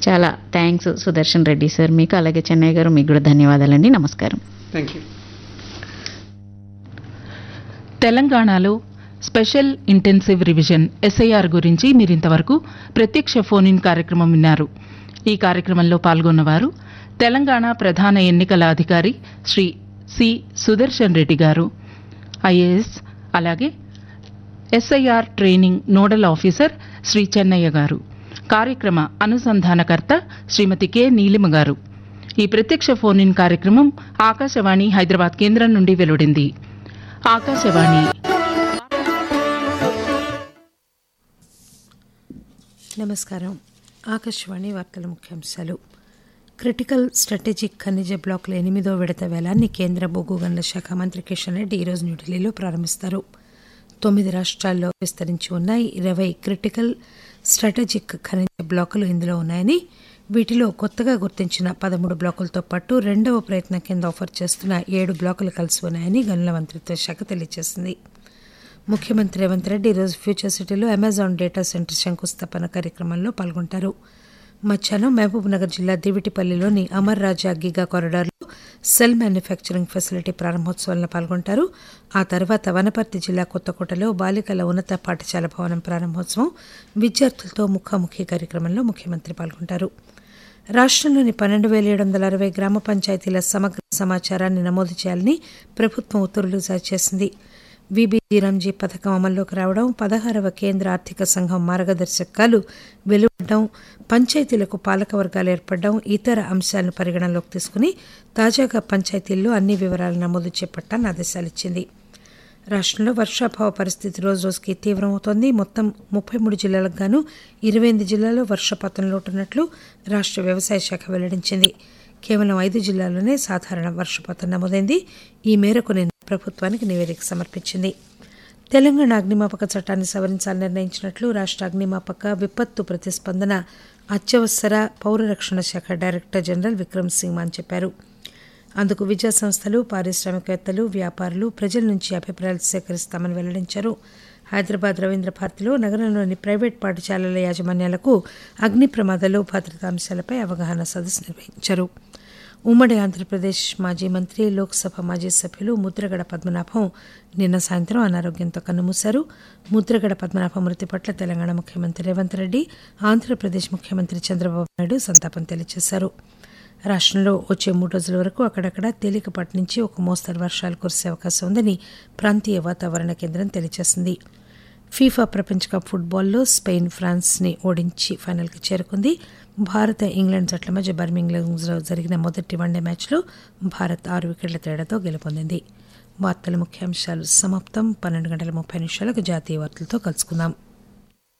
చాలా thanks Sudarshan Reddy sir మీకు అలాగే చెన్నై గారు మీకు కూడా ధన్యవాదాలండి నమస్కారం థ్యాంక్ యూ తెలంగాణలో స్పెషల్ ఇంటెన్సివ్ రివిజన్ ఎస్ఐఆర్ గురించి మీరింతవరకు ప్రత్యక్ష ఫోన్ ఇన్ కార్యక్రమం విన్నారు ఈ కార్యక్రమంలో పాల్గొన్నవారు తెలంగాణ ప్రధాన ఎన్నికల అధికారి శ్రీ సి సుదర్శన్ రెడ్డి గారు ఐఏఎస్ అలాగే SIR training nodal officer Shri Chennaiah garu కార్యక్రమ అనుసంధానకర్త శ్రీమతి కె నీలిమ గారు ఈ ప్రత్యక్ష ఫోన్ ఇన్ కార్యక్రమం ఆకాశవాణి హైదరాబాద్ కేంద్రం నుండి వెలువడింది ఆకాశవాణి నమస్కారం ఆకాశవాణి వార్తల ముఖ్యాంశాలు క్రిటికల్ స్ట్రాటజిక్ ఖనిజ బ్లాకుల ఎనిమిదో విడత వేలాన్ని కేంద్ర బొగ్గు గనుల శాఖ మంత్రి కిషన్ రెడ్డి ఈరోజు న్యూఢిల్లీలో ప్రారంభిస్తారు తొమ్మిది రాష్ట్రాల్లో విస్తరించి ఉన్న ఇరవై క్రిటికల్ స్ట్రాటజిక్ ఖనిజ బ్లాకులు ఇందులో ఉన్నాయని వీటిలో కొత్తగా గుర్తించిన పదమూడు బ్లాకులతో పాటు రెండవ ప్రయత్నం కింద ఆఫర్ చేస్తున్న ఏడు బ్లాకులు కలిసి ఉన్నాయని గనుల మంత్రిత్వ శాఖ తెలియజేసింది ముఖ్యమంత్రి రేవంత్ రెడ్డి ఈరోజు ఫ్యూచర్ సిటీలో అమెజాన్ డేటా సెంటర్ శంకుస్థాపన కార్యక్రమంలో పాల్గొంటారు మధ్యాహ్నం మహబూబ్ నగర్ జిల్లా దివిటిపల్లిలోని అమర్ రాజా గిగా కారిడార్లో సెల్ మ్యానుఫ్యాక్చరింగ్ ఫెసిలిటీ ప్రారంభోత్సవంలో పాల్గొంటారు ఆ తర్వాత వనపర్తి జిల్లా కొత్తకోటలో బాలికల ఉన్నత పాఠశాల భవనం ప్రారంభోత్సవం విద్యార్థులతో ముఖాముఖి కార్యక్రమంలో ముఖ్యమంత్రి పాల్గొంటారు రాష్ట్రంలోని పన్నెండు వేల ఏడు వందల అరవై గ్రామ పంచాయతీల సమగ్ర సమాచారాన్ని నమోదు చేయాలని ప్రభుత్వం ఉత్తర్వులు జారీ చేసింది విబిజీ రంజీ పథకం అమల్లోకి రావడం పదహారవ కేంద్ర ఆర్థిక సంఘం మార్గదర్శకాలు వెలువడడం పంచాయతీలకు పాలక వర్గాలు ఏర్పడడం ఇతర అంశాలను పరిగణనలోకి తీసుకుని తాజాగా పంచాయతీల్లో అన్ని వివరాలు నమోదు చేపట్టాలని ఆదేశాలిచ్చింది రాష్ట్రంలో వర్షాభావ పరిస్థితి రోజు రోజుకి తీవ్రమవుతోంది మొత్తం ముప్పై మూడు జిల్లాలకు గాను ఇరవై ఎనిమిది జిల్లాల్లో వర్షపాతం లోటున్నట్లు రాష్ట్ర వ్యవసాయ శాఖ వెల్లడించింది కేవలం ఐదు జిల్లాల్లోనే సాధారణ వర్షపాతం నమోదైంది ఈ మేరకు నిన్న ప్రభుత్వానికి నివేదిక సమర్పించింది తెలంగాణ అగ్నిమాపక చట్టాన్ని సవరించాలని నిర్ణయించినట్లు రాష్ట్ర అగ్నిమాపక విపత్తు ప్రతిస్పందన అత్యవసర పౌర రక్షణ శాఖ డైరెక్టర్ జనరల్ విక్రమ్ సింగ్ మాన్ చెప్పారు అందుకు విద్యా సంస్థలు పారిశ్రామికవేత్తలు వ్యాపారులు ప్రజల నుంచి అభిప్రాయాలు సేకరిస్తామని వెల్లడించారు హైదరాబాద్ రవీంద్ర భారతిలో నగరంలోని ప్రైవేట్ పాఠశాలల యాజమాన్యాలకు అగ్ని ప్రమాదాలు భద్రతా అంశాలపై అవగాహన సదస్సు నిర్వహించారు ఉమ్మడి ఆంధ్రప్రదేశ్ మాజీ మంత్రి లోక్సభ మాజీ సభ్యులు ముద్రగడ పద్మనాభం నిన్న సాయంత్రం అనారోగ్యంతో కన్నుమూశారు ముద్రగడ పద్మనాభం మృతి పట్ల తెలంగాణ ముఖ్యమంత్రి రేవంత్ రెడ్డి ఆంధ్రప్రదేశ్ ముఖ్యమంత్రి చంద్రబాబు నాయుడు సంతాపం తెలియజేశారు రాష్ట్రంలో వచ్చే మూడు రోజుల వరకు అక్కడక్కడ తేలికపాటి నుంచి ఒక మోస్తరు వర్షాలు కురిసే అవకాశం ఉందని ప్రాంతీయ వాతావరణ కేంద్రం తెలియజేసింది ఫీఫా ప్రపంచ కప్ ఫుట్బాల్లో స్పెయిన్ ఫ్రాన్స్ని ఓడించి ఫైనల్కి చేరుకుంది భారత ఇంగ్లాండ్ జట్ల మధ్య బర్మింగ్లంలో జరిగిన మొదటి వన్డే మ్యాచ్లో భారత్ ఆరు వికెట్ల తేడాతో గెలుపొందింది వార్తల ముఖ్యాంశాలు సమాప్తం పన్నెండు గంటల ముప్పై నిమిషాలకు జాతీయ వార్తలతో కలుసుకుందాం